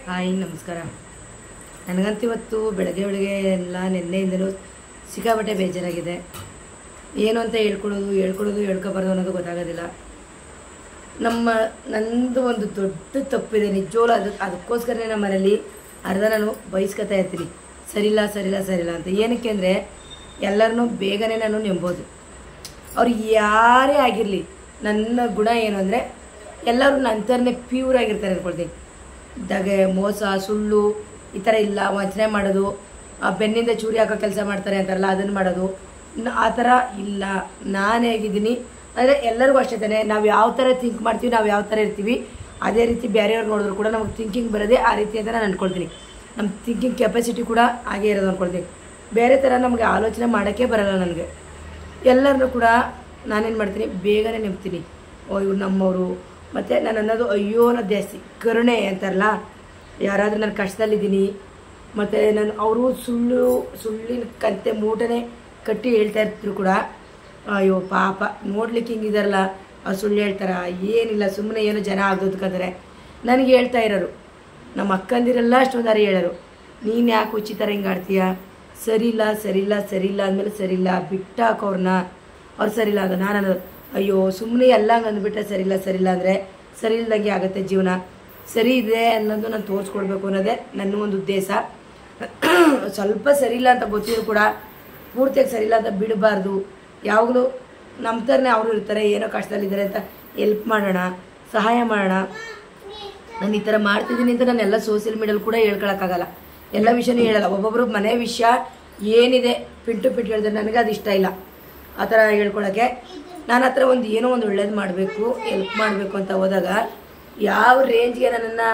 hi ನಮಸ್ಕಾರ ನನಗಂತೂ ಇವತ್ತು ಬೆಳಗ್ಗೆ ಬೆಳಗ್ಗೆ ಎಲ್ಲ ನಿನ್ನೆಯಿಂದಲೂ ಸಿಕ್ಕಾಪಟ್ಟೆ ಬೇಜಾರಾಗಿದೆ ಏನು ಅಂತ ಹೇಳ್ಕೊಡೋದು ಹೇಳ್ಕೊಡೋದು ಹೇಳ್ಕೊಬಾರ್ದು ಅನ್ನೋದು ಗೊತ್ತಾಗೋದಿಲ್ಲ ನಮ್ಮ ನಂದು ಒಂದು ದೊಡ್ಡ ತಪ್ಪಿದೆ ನಿಜವೂ ಅದು ಅದಕ್ಕೋಸ್ಕರನೇ ನಮ್ಮ ಮನೇಲಿ ಅರ್ಧ ನಾನು ಬಯಸ್ಕೊತಾ ಇರ್ತೀನಿ ಸರಿಲ್ಲ ಸರಿಲ್ಲ ಸರಿಲ್ಲ ಅಂತ ಏನಕ್ಕೆ ಅಂದರೆ ಎಲ್ಲರನ್ನೂ ಬೇಗನೆ ನಾನು ನೆಂಬೋದು ಅವ್ರು ಯಾರೇ ಆಗಿರಲಿ ನನ್ನ ಗುಣ ಏನು ಅಂದರೆ ಎಲ್ಲರೂ ನನ್ನ ಥರನೇ ಪ್ಯೂರ್ ಆಗಿರ್ತಾರೆ ಅಂದ್ಕೊಳ್ತೀನಿ ದಗೆ ಮೋಸ ಸುಳ್ಳು ಈ ಥರ ಇಲ್ಲ ವಂಚನೆ ಮಾಡೋದು ಆ ಬೆನ್ನಿಂದ ಚೂರಿ ಹಾಕೋ ಕೆಲಸ ಮಾಡ್ತಾರೆ ಅಂತಾರಲ್ಲ ಅದನ್ನು ಮಾಡೋದು ನ- ಆ ಥರ ಇಲ್ಲ ನಾನು ಹೇಗಿದ್ದೀನಿ ಅಂದರೆ ಎಲ್ಲರಿಗೂ ಅಷ್ಟೇ ತಾನೆ ನಾವು ಯಾವ ಥರ ಥಿಂಕ್ ಮಾಡ್ತೀವಿ ನಾವು ಯಾವ ಥರ ಇರ್ತೀವಿ ಅದೇ ರೀತಿ ಬೇರೆಯವ್ರು ನೋಡಿದ್ರು ಕೂಡ ನಮಗೆ ಥಿಂಕಿಂಗ್ ಬರೋದೇ ಆ ರೀತಿ ಅಂತ ನಾನು ಅಂದ್ಕೊಳ್ತೀನಿ ನಮ್ಮ ಥಿಂಕಿಂಗ್ ಕೆಪಾಸಿಟಿ ಕೂಡ ಹಾಗೇ ಇರೋದು ಅಂದ್ಕೊಳ್ತೀನಿ ಬೇರೆ ಥರ ನಮಗೆ ಆಲೋಚನೆ ಮಾಡೋಕ್ಕೆ ಬರಲ್ಲ ನನಗೆ ಎಲ್ಲರನ್ನೂ ಕೂಡ ನಾನೇನು ಮಾಡ್ತೀನಿ ಬೇಗನೆ ನೆಮ್ತೀನಿ ಓ ಇವ್ರು ನಮ್ಮವರು ಮತ್ತು ನಾನು ಅನ್ನೋದು ಅಯ್ಯೋ ಅನ್ನೋದು ಜಾಸ್ತಿ ಕರುಣೆ ಅಂತಾರಲ್ಲ ಯಾರಾದರೂ ನಾನು ಕಷ್ಟದಲ್ಲಿದ್ದೀನಿ ಮತ್ತು ನಾನು ಅವರು ಸುಳ್ಳು ಸುಳ್ಳಿನ ಕಂತೆ ಮೂಟನೆ ಕಟ್ಟಿ ಹೇಳ್ತಾ ಇರ್ತಿದ್ರು ಕೂಡ ಅಯ್ಯೋ ಪಾಪ ನೋಡ್ಲಿಕ್ಕೆ ಹಿಂಗಿದಾರಲ್ಲ ಅವ್ರು ಸುಳ್ಳು ಹೇಳ್ತಾರ ಏನಿಲ್ಲ ಸುಮ್ಮನೆ ಏನೋ ಜನ ಆಗೋದ್ಕಂತಾರೆ ನನಗೆ ಹೇಳ್ತಾ ಇರೋರು ನಮ್ಮ ಅಕ್ಕಂದಿರೆಲ್ಲ ಅಷ್ಟೊಂದು ಅರಿ ಹೇಳೋರು ನೀನು ಯಾಕೆ ಹುಚ್ಚಿ ಥರ ಹಿಂಗೆ ಆಡ್ತೀಯ ಸರಿಲ್ಲ ಸರಿಲ್ಲ ಸರಿಲ್ಲ ಅಂದಮೇಲೆ ಸರಿಲ್ಲ ಬಿಟ್ಟು ಹಾಕೋರ್ನ ಅವ್ರು ಸರಿಲ್ಲ ಅಂತ ನಾನು ಅನ್ನೋದು ಅಯ್ಯೋ ಸುಮ್ಮನೆ ಎಲ್ಲ ಹಂಗೆ ಅಂದ್ಬಿಟ್ರೆ ಸರಿಲ್ಲ ಸರಿಲ್ಲ ಅಂದರೆ ಸರಿ ಇಲ್ದಂಗೆ ಆಗುತ್ತೆ ಜೀವನ ಸರಿ ಇದೆ ಅನ್ನೋದು ನಾನು ತೋರಿಸ್ಕೊಡ್ಬೇಕು ಅನ್ನೋದೇ ನನ್ನ ಒಂದು ಉದ್ದೇಶ ಸ್ವಲ್ಪ ಸರಿಯಿಲ್ಲ ಅಂತ ಗೊತ್ತಿದ್ರು ಕೂಡ ಪೂರ್ತಿಯಾಗಿ ಸರಿಯಿಲ್ಲ ಅಂತ ಬಿಡಬಾರ್ದು ಯಾವಾಗಲೂ ನಮ್ಮ ಥರನೇ ಅವರು ಇರ್ತಾರೆ ಏನೋ ಕಷ್ಟದಲ್ಲಿದ್ದಾರೆ ಅಂತ ಎಲ್ಪ್ ಮಾಡೋಣ ಸಹಾಯ ಮಾಡೋಣ ನಾನು ಈ ಥರ ಮಾಡ್ತಿದ್ದೀನಿ ಅಂತ ನಾನು ಎಲ್ಲ ಸೋಷಿಯಲ್ ಮೀಡಿಯಲ್ಲಿ ಕೂಡ ಹೇಳ್ಕೊಳಕ್ಕಾಗಲ್ಲ ಎಲ್ಲ ವಿಷಯನೂ ಹೇಳಲ್ಲ ಒಬ್ಬೊಬ್ಬರು ಮನೆ ವಿಷಯ ಏನಿದೆ ಪಿಂಟು ಪಿಂಟು ಹೇಳಿದ್ರೆ ನನಗೆ ಅದು ಇಷ್ಟ ಇಲ್ಲ ಆ ಥರ ಹೇಳ್ಕೊಳಕ್ಕೆ ನಾನು ಹತ್ರ ಒಂದು ಏನೋ ಒಂದು ಒಳ್ಳೇದು ಮಾಡಬೇಕು ಹೆಲ್ಪ್ ಮಾಡಬೇಕು ಅಂತ ಹೋದಾಗ ಯಾವ ರೇಂಜ್ಗೆ ನನ್ನನ್ನು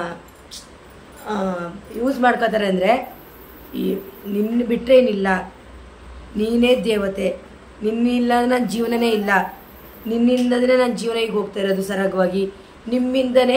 ಯೂಸ್ ಮಾಡ್ಕೋತಾರೆ ಅಂದರೆ ಈ ನಿನ್ನ ಬಿಟ್ಟರೆ ಏನಿಲ್ಲ ನೀನೇ ದೇವತೆ ನಿನ್ನಿಲ್ಲ ನನ್ನ ಜೀವನನೇ ಇಲ್ಲ ನಿನ್ನಿಂದನೇ ನನ್ನ ಜೀವನ ಈಗ ಹೋಗ್ತಾ ಇರೋದು ಸರಾಗವಾಗಿ ನಿಮ್ಮಿಂದನೇ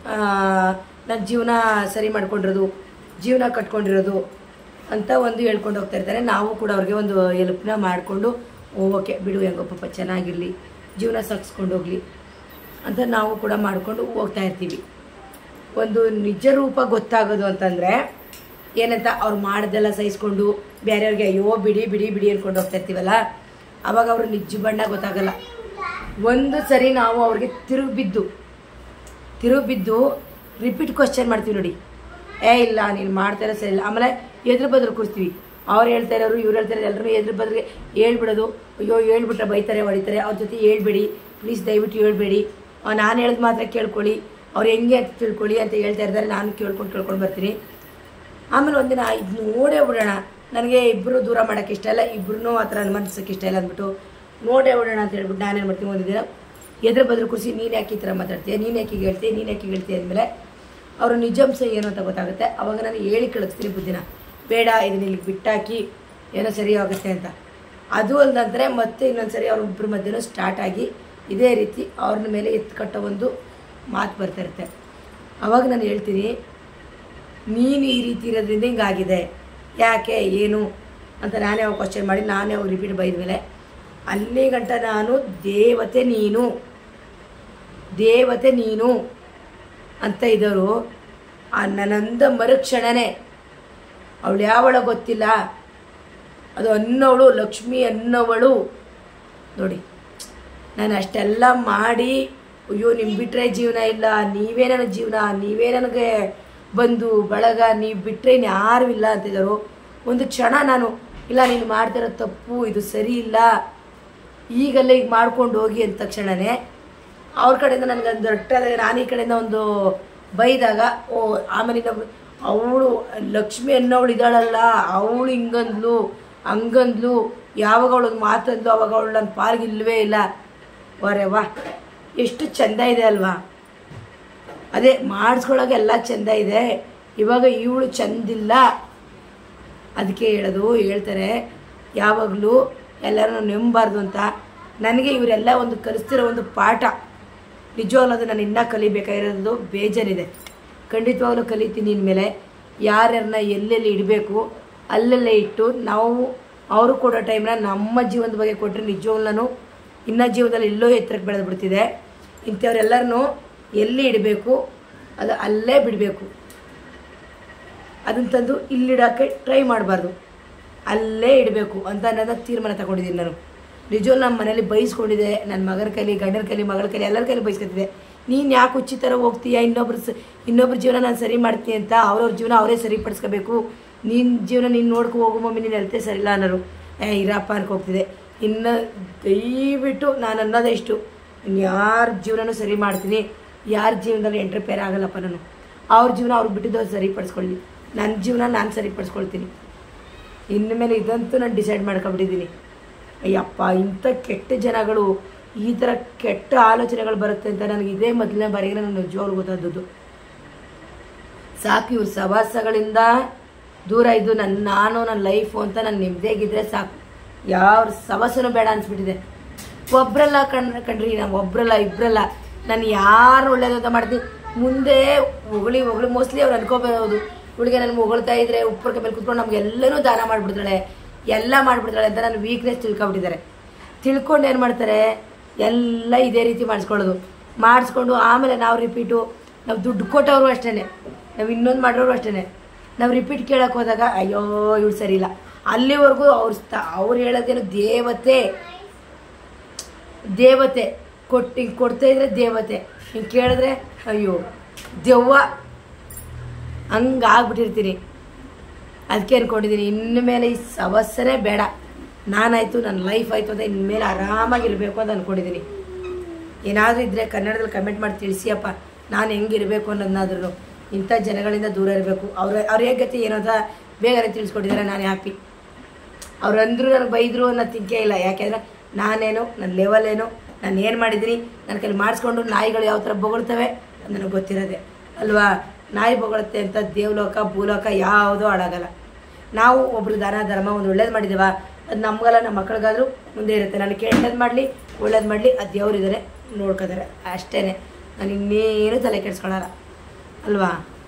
ನನ್ನ ಜೀವನ ಸರಿ ಮಾಡ್ಕೊಂಡಿರೋದು ಜೀವನ ಕಟ್ಕೊಂಡಿರೋದು ಅಂತ ಒಂದು ಹೇಳ್ಕೊಂಡು ಹೋಗ್ತಾ ಇರ್ತಾರೆ ನಾವು ಕೂಡ ಅವ್ರಿಗೆ ಒಂದು ಹೆಲ್ಪ್ನ ಮಾಡಿಕೊಂಡು ಓಕೆ ಬಿಡು ಹೆಂಗೋ ಪಾಪ ಚೆನ್ನಾಗಿರಲಿ ಜೀವನ ಸಾಗಿಸ್ಕೊಂಡು ಹೋಗಲಿ ಅಂತ ನಾವು ಕೂಡ ಮಾಡಿಕೊಂಡು ಹೋಗ್ತಾ ಇರ್ತೀವಿ ಒಂದು ನಿಜ ರೂಪ ಗೊತ್ತಾಗೋದು ಅಂತಂದರೆ ಏನಂತ ಅವ್ರು ಮಾಡ್ದೆಲ್ಲ ಸಹಿಸ್ಕೊಂಡು ಬೇರೆಯವ್ರಿಗೆ ಅಯ್ಯೋ ಬಿಡಿ ಬಿಡಿ ಬಿಡಿ ಅನ್ಕೊಂಡು ಹೋಗ್ತಾ ಇರ್ತೀವಲ್ಲ ಅವಾಗ ಅವ್ರ ನಿಜ ಬಣ್ಣ ಗೊತ್ತಾಗಲ್ಲ ಒಂದು ಸರಿ ನಾವು ಅವ್ರಿಗೆ ತಿರುಗಿ ಬಿದ್ದು ತಿರುಗಿ ಬಿದ್ದು ರಿಪೀಟ್ ಕ್ವಶನ್ ಮಾಡ್ತೀವಿ ನೋಡಿ ಏ ಇಲ್ಲ ನೀನು ಮಾಡ್ತಾರ ಸರಿ ಇಲ್ಲ ಆಮೇಲೆ ಎದುರು ಬದ್ರು ಕೂರ್ತೀವಿ ಅವ್ರು ಹೇಳ್ತಾ ಇರೋರು ಇವ್ರು ಹೇಳ್ತಾ ಇರೋರು ಎಲ್ಲರೂ ಎದುರು ಬದ್ರಿಗೆ ಹೇಳ್ಬಿಡೋದು ಅಯ್ಯೋ ಹೇಳ್ಬಿಟ್ರೆ ಬೈತಾರೆ ಹೊಡಿತಾರೆ ಅವ್ರ ಜೊತೆ ಹೇಳ್ಬೇಡಿ ಪ್ಲೀಸ್ ದಯವಿಟ್ಟು ಹೇಳ್ಬೇಡಿ ನಾನು ಹೇಳಿದ ಮಾತ್ರ ಕೇಳ್ಕೊಳ್ಳಿ ಅವ್ರು ಹೆಂಗೆ ಅಂತ ತಿಳ್ಕೊಳ್ಳಿ ಅಂತ ಹೇಳ್ತಾ ಇರ್ತಾರೆ ನಾನು ಕೇಳ್ಕೊಂಡು ಕೇಳ್ಕೊಂಡು ಬರ್ತೀನಿ ಆಮೇಲೆ ಒಂದಿನ ಇದು ನೋಡೇ ಬಿಡೋಣ ನನಗೆ ಇಬ್ಬರು ದೂರ ಮಾಡೋಕ್ಕೆ ಇಷ್ಟ ಇಲ್ಲ ಇಬ್ಬರೂ ಆ ಥರ ಅನುಮಾನಿಸೋಕ್ಕೆ ಇಷ್ಟ ಇಲ್ಲ ಅಂದ್ಬಿಟ್ಟು ನೋಡೇ ಬಿಡೋಣ ಅಂತ ಹೇಳ್ಬಿಟ್ಟು ನಾನೇನು ಮಾಡ್ತೀನಿ ಒಂದು ದಿನ ಎದುರು ಬದ್ರು ಕುರ್ಸಿ ನೀನು ಯಾಕೆ ಈ ಥರ ಮಾತಾಡ್ತೀಯ ನೀನು ಯಾಕೆ ಹೀಗೆ ಹೇಳ್ತೀಯ ನೀನು ಯಾಕೆ ಹೀಗೆ ಹೇಳ್ತೀಯ ಅಂದಮೇಲೆ ಅವ್ರ ನಿಜಾಂಶ ಏನು ಅಂತ ಗೊತ್ತಾಗುತ್ತೆ ಅವಾಗ ನಾನು ಹೇಳಿ ಕಳಿಸ್ತೀನಿ ಬುದ್ಧಿನ ಬೇಡ ಇದನ್ನ ಇಲ್ಲಿಗೆ ಬಿಟ್ಟಾಕಿ ಏನೋ ಸರಿ ಆಗುತ್ತೆ ಅಂತ ಅದು ಅಲ್ಲದಂದರೆ ಮತ್ತೆ ಇನ್ನೊಂದು ಸರಿ ಅವ್ರ ಇಬ್ಬರ ಮಧ್ಯೆನೂ ಸ್ಟಾರ್ಟ್ ಆಗಿ ಇದೇ ರೀತಿ ಅವ್ರ ಮೇಲೆ ಎತ್ಕಟ್ಟೋ ಒಂದು ಮಾತು ಬರ್ತಾ ಇರುತ್ತೆ ಅವಾಗ ನಾನು ಹೇಳ್ತೀನಿ ನೀನು ಈ ರೀತಿ ಇರೋದ್ರಿಂದ ಹಿಂಗಾಗಿದೆ ಯಾಕೆ ಏನು ಅಂತ ನಾನೇ ಅವಾಗ ಕ್ವಶನ್ ಮಾಡಿ ನಾನೇ ಅವಾಗ ರಿಪೀಟ್ ಬೈದ ಮೇಲೆ ಅಲ್ಲಿ ಗಂಟ ನಾನು ದೇವತೆ ನೀನು ದೇವತೆ ನೀನು ಅಂತ ಇದ್ದವರು ಆ ನನ್ನಂದ ಮರುಕ್ಷಣನೇ ಅವಳು ಯಾವಳ ಗೊತ್ತಿಲ್ಲ ಅದು ಅನ್ನವಳು ಲಕ್ಷ್ಮಿ ಅನ್ನವಳು ನೋಡಿ ನಾನು ಅಷ್ಟೆಲ್ಲ ಮಾಡಿ ಅಯ್ಯೋ ನಿಮ್ಮ ಬಿಟ್ಟರೆ ಜೀವನ ಇಲ್ಲ ನೀವೇ ನನ್ನ ಜೀವನ ನೀವೇ ನನಗೆ ಬಂದು ಬಳಗ ನೀವು ಬಿಟ್ಟರೆ ಯಾರೂ ಇಲ್ಲ ಅಂತಿದ್ದರು ಒಂದು ಕ್ಷಣ ನಾನು ಇಲ್ಲ ನೀನು ಮಾಡ್ತಿರೋ ತಪ್ಪು ಇದು ಸರಿ ಇಲ್ಲ ಈಗಲ್ಲೇ ಈಗ ಮಾಡ್ಕೊಂಡು ಹೋಗಿ ಅಂದ ತಕ್ಷಣವೇ ಅವ್ರ ಕಡೆಯಿಂದ ನನಗೆ ಒಂದು ದೊಡ್ಡದಾಗಿ ನಾನು ಈ ಕಡೆಯಿಂದ ಒಂದು ಬೈದಾಗ ಓ ಆಮೇಲೆ ಇನ್ನೊಬ್ರು ಅವಳು ಲಕ್ಷ್ಮಿ ಅನ್ನೋಳು ಇದ್ದಾಳಲ್ಲ ಅವಳು ಹಿಂಗಂದ್ಲು ಹಂಗಂದ್ಲು ಯಾವಾಗ ಅವಳೊಂದು ಮಾತಂದ್ಲು ಅವಾಗ ಅವಳು ನನ್ನ ಪಾಲ್ಗೆ ಇಲ್ಲವೇ ಇಲ್ಲ ವರೆ ವಾ ಎಷ್ಟು ಚೆಂದ ಇದೆ ಅಲ್ವಾ ಅದೇ ಮಾಡಿಸ್ಕೊಳಗೆ ಎಲ್ಲ ಚೆಂದ ಇದೆ ಇವಾಗ ಇವಳು ಚೆಂದಿಲ್ಲ ಅದಕ್ಕೆ ಹೇಳೋದು ಹೇಳ್ತಾರೆ ಯಾವಾಗಲೂ ಎಲ್ಲರನ್ನು ನೆಮ್ಮಬಾರ್ದು ಅಂತ ನನಗೆ ಇವರೆಲ್ಲ ಒಂದು ಕಲಿಸ್ತಿರೋ ಒಂದು ಪಾಠ ನಿಜವಾಗ್ಲೂ ಅದು ನಾನು ಇನ್ನೂ ಕಲಿಬೇಕಾಗಿರೋದು ಬೇಜಾರಿದೆ ಖಂಡಿತವಾಗ್ಲೂ ಕಲಿತೀನಿ ಇನ್ಮೇಲೆ ಯಾರ್ಯಾರನ್ನ ಎಲ್ಲೆಲ್ಲಿ ಇಡಬೇಕು ಅಲ್ಲೆಲ್ಲೇ ಇಟ್ಟು ನಾವು ಅವರು ಕೊಡೋ ಟೈಮ್ನ ನಮ್ಮ ಜೀವನದ ಬಗ್ಗೆ ಕೊಟ್ಟರೆ ನಿಜವಾಗ್ಲೂ ನಾನು ಇನ್ನೂ ಜೀವನದಲ್ಲಿ ಎಲ್ಲೋ ಎತ್ತರಕ್ಕೆ ಬೆಳೆದು ಬಿಡ್ತಿದೆ ಇಂಥವ್ರೆಲ್ಲರನ್ನೂ ಎಲ್ಲಿ ಇಡಬೇಕು ಅದು ಅಲ್ಲೇ ಬಿಡಬೇಕು ಅದನ್ನು ತಂದು ಇಲ್ಲಿಡೋಕ್ಕೆ ಟ್ರೈ ಮಾಡಬಾರ್ದು ಅಲ್ಲೇ ಇಡಬೇಕು ಅಂತ ನನ್ನ ತೀರ್ಮಾನ ತಗೊಂಡಿದ್ದೀನಿ ನಾನು ನಿಜವೂ ನಮ್ಮ ಮನೇಲಿ ಬೈಸ್ಕೊಂಡಿದ್ದೆ ನನ್ನ ಮಗನ ಕೈಲಿ ಗಂಡನ ಕೈಲಿ ಮಗಳ ಕೈಲಿ ಎಲ್ಲರ ಕೈಲಿ ಬೈಸ್ಕೊತಿದ್ದೆ ನೀನು ಯಾಕೆ ಹುಚ್ಚಿ ಥರ ಹೋಗ್ತೀಯ ಇನ್ನೊಬ್ರ ಸ ಇನ್ನೊಬ್ರ ಜೀವನ ನಾನು ಸರಿ ಮಾಡ್ತೀನಿ ಅಂತ ಅವ್ರವ್ರ ಜೀವನ ಅವರೇ ಸರಿಪಡಿಸ್ಕೋಬೇಕು ನಿನ್ನ ಜೀವನ ನೀನು ನೋಡ್ಕೊ ಹೋಗು ಮಮ್ಮಿ ನೀನು ಹೆಲ್ತೆ ಸರಿ ಇಲ್ಲ ಅನ್ನೋರು ಏ ಇರಪ್ಪ ಅನ್ಕೊ ಹೋಗ್ತಿದ್ದೆ ಇನ್ನು ದಯವಿಟ್ಟು ನಾನು ಅನ್ನೋದೇ ಇಷ್ಟು ಇನ್ನು ಯಾರ ಜೀವನನೂ ಸರಿ ಮಾಡ್ತೀನಿ ಯಾರ ಜೀವನದಲ್ಲಿ ಎಂಟ್ರಪೇರ್ ಆಗಲ್ಲಪ್ಪ ನಾನು ಅವ್ರ ಜೀವನ ಅವ್ರು ಬಿಟ್ಟಿದ್ದು ಸರಿಪಡಿಸ್ಕೊಳ್ಳಿ ನನ್ನ ಜೀವನ ನಾನು ಸರಿಪಡಿಸ್ಕೊಳ್ತೀನಿ ಇನ್ನು ಮೇಲೆ ಇದಂತೂ ನಾನು ಡಿಸೈಡ್ ಮಾಡ್ಕೊಂಬಿಟ್ಟಿದ್ದೀನಿ ಅಯ್ಯಪ್ಪ ಇಂಥ ಕೆಟ್ಟ ಜನಗಳು ಈ ಥರ ಕೆಟ್ಟ ಆಲೋಚನೆಗಳು ಬರುತ್ತೆ ಅಂತ ನನಗೆ ಇದೇ ಮೊದಲನೇ ಬಾರಿಗೆ ನನಗೆ ನಿಜವಾಗ್ಲೂ ಗೊತ್ತಾದದ್ದು ಸಾಕು ಇವ್ರ ಸವಾಸಗಳಿಂದ ದೂರ ಇದ್ದು ನನ್ನ ನಾನು ನನ್ನ ಲೈಫು ಅಂತ ನಾನು ನೆಮ್ಮದಿಯಾಗಿದ್ದರೆ ಸಾಕು ಯಾವ ಸವಾಸನೂ ಬೇಡ ಅನ್ಸ್ಬಿಟ್ಟಿದೆ ಒಬ್ರಲ್ಲ ಕಣ್ ಕಣ್ರಿ ನಾವು ಒಬ್ರಲ್ಲ ಇಬ್ರಲ್ಲ ನಾನು ಯಾರು ಒಳ್ಳೇದಂತ ಮಾಡ್ತೀನಿ ಮುಂದೆ ಹೊಗಳಿ ಹೊಗಳಿ ಮೋಸ್ಟ್ಲಿ ಅವ್ರು ಅನ್ಕೋಬಹುದು ಹುಡುಗ ನನ್ನ ಹೊಗಳ್ತಾ ಇದ್ರೆ ಉಪ್ಪರ್ಕ ಮೇಲೆ ಕುತ್ಕೊಂಡು ನಮ್ಗೆಲ್ಲನೂ ದಾನ ಮಾಡಿಬಿಡ್ತಾಳೆ ಎಲ್ಲ ಮಾಡಿಬಿಡ್ತಾಳೆ ಅಂತ ನನ್ನ ವೀಕ್ನೆಸ್ ತಿಳ್ಕೊಬಿಟ್ಟಿದ್ದಾರೆ ತಿಳ್ಕೊಂಡು ಏನು ಮಾಡ್ತಾರೆ ಎಲ್ಲ ಇದೇ ರೀತಿ ಮಾಡಿಸ್ಕೊಳ್ಳೋದು ಮಾಡಿಸ್ಕೊಂಡು ಆಮೇಲೆ ನಾವು ರಿಪೀಟು ನಾವು ದುಡ್ಡು ಕೊಟ್ಟವರು ಅಷ್ಟೇ ನಾವು ಇನ್ನೊಂದು ಮಾಡೋರು ಅಷ್ಟೇ ನಾವು ರಿಪೀಟ್ ಕೇಳಕ್ಕೆ ಹೋದಾಗ ಅಯ್ಯೋ ಇವ್ರು ಸರಿ ಇಲ್ಲ ಅಲ್ಲಿವರೆಗೂ ಅವ್ರ ಸ್ಥ ಅವ್ರು ಹೇಳೋದೇನು ದೇವತೆ ದೇವತೆ ಕೊಟ್ಟು ಹಿಂಗೆ ಕೊಡ್ತಾ ಇದ್ರೆ ದೇವತೆ ಹಿಂಗೆ ಕೇಳಿದ್ರೆ ಅಯ್ಯೋ ದೆವ್ವ ಹಂಗೆ ಆಗ್ಬಿಟ್ಟಿರ್ತೀನಿ ಅದಕ್ಕೆ ಅನ್ಕೊಂಡಿದ್ದೀನಿ ಇನ್ನು ಮೇಲೆ ಈ ಸಮಸ್ಯೆನೇ ಬೇಡ ನಾನಾಯಿತು ನನ್ನ ಲೈಫ್ ಆಯಿತು ಅಂತ ಇನ್ಮೇಲೆ ಆರಾಮಾಗಿರಬೇಕು ಅಂತ ಅಂದ್ಕೊಂಡಿದ್ದೀನಿ ಏನಾದರೂ ಇದ್ದರೆ ಕನ್ನಡದಲ್ಲಿ ಕಮೆಂಟ್ ಮಾಡಿ ತಿಳಿಸಿಯಪ್ಪ ನಾನು ಹೆಂಗಿರಬೇಕು ಅನ್ನೋದನ್ನಾದ್ರೂ ಇಂಥ ಜನಗಳಿಂದ ದೂರ ಇರಬೇಕು ಅವ್ರ ಅವ್ರ ಹೇಗತಿ ಏನೋ ಅಂತ ಬೇಗನೆ ತಿಳಿಸ್ಕೊಟ್ಟಿದ್ದಾರೆ ನಾನು ಹ್ಯಾಪಿ ಅವ್ರು ಅಂದ್ರು ನನಗೆ ಬೈದರು ಅನ್ನೋ ತಿಂಕೆ ಇಲ್ಲ ಯಾಕೆಂದ್ರೆ ನಾನೇನು ನನ್ನ ಲೆವೆಲ್ ಏನು ನಾನು ಏನು ಮಾಡಿದ್ದೀನಿ ನನ್ನ ಕೈಲಿ ಮಾಡಿಸ್ಕೊಂಡು ನಾಯಿಗಳು ಯಾವ ಥರ ಬೊಗಳ್ತವೆ ಅದು ನನಗೆ ಗೊತ್ತಿರೋದೆ ಅಲ್ವಾ ನಾಯಿ ಬೊಗಳುತ್ತೆ ಅಂತ ದೇವಲೋಕ ಭೂಲೋಕ ಯಾವುದೂ ಹಾಳಾಗಲ್ಲ ನಾವು ಒಬ್ರು ದಾನ ಧರ್ಮ ಒಂದು ಒಳ್ಳೇದು ಮಾಡಿದ್ದೇವ ಅದು ನಮಗಲ್ಲ ನಮ್ಮ ಮಕ್ಳಿಗಾದ್ರೂ ಮುಂದೆ ಇರುತ್ತೆ ನಾನು ಕೆಟ್ಟದ್ದು ಮಾಡಲಿ ಒಳ್ಳೇದು ಮಾಡಲಿ ಅದು ದೇವ್ರಿದ್ದಾರೆ ನೋಡ್ಕೋತಾರೆ ಅಷ್ಟೇ ನಾನು ಇನ್ನೇನು ತಲೆ ಕೆಡಿಸ್ಕೊಳ್ಳಲ್ಲ ಅಲ್ವಾ